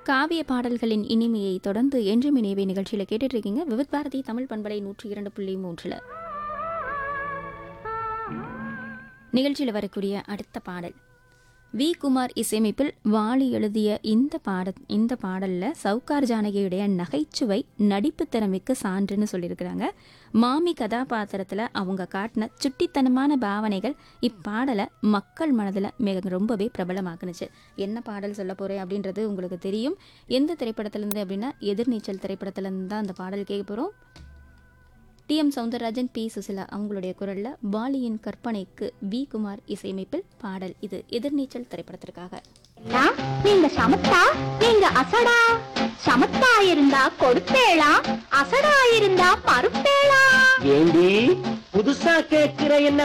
காவிய பாடல்களின் இனிமையை தொடர்ந்து என்றும் இணையவை நிகழ்ச்சியில் கேட்டுட்டு இருக்கீங்க விவித் பாரதி தமிழ் பண்பலை நூற்றி இரண்டு புள்ளி மூன்றில் நிகழ்ச்சியில் வரக்கூடிய அடுத்த பாடல் வி குமார் இசையமைப்பில் வாலி எழுதிய இந்த பாட இந்த பாடலில் சவுகார் ஜானகியுடைய நகைச்சுவை நடிப்பு திறமைக்கு சான்றுன்னு சொல்லியிருக்கிறாங்க மாமி கதாபாத்திரத்தில் அவங்க காட்டின சுட்டித்தனமான பாவனைகள் இப்பாடலை மக்கள் மனதில் மிக ரொம்பவே பிரபலமாக்குனுச்சு என்ன பாடல் சொல்ல போகிறேன் அப்படின்றது உங்களுக்கு தெரியும் எந்த திரைப்படத்துலேருந்து அப்படின்னா எதிர்நீச்சல் திரைப்படத்துலேருந்து தான் அந்த பாடல் கேட்க போகிறோம் T M Soundararajan P Susheela அவங்களுடைய குரல்ல பாலியின் கற்பனைக்கு வி குமார் இசையமைப்பில் பாடல் இது எதிர்நீச்சல் திரைப்படத்திற்காக அண்ணா, நீங்க சமத்தா நீங்க அசடா சமத்தா இருந்தா கொடுப்பேளா அசடா இருந்தா மறுப்பேளா ஏண்டி புதுசா கேட்கிற என்ன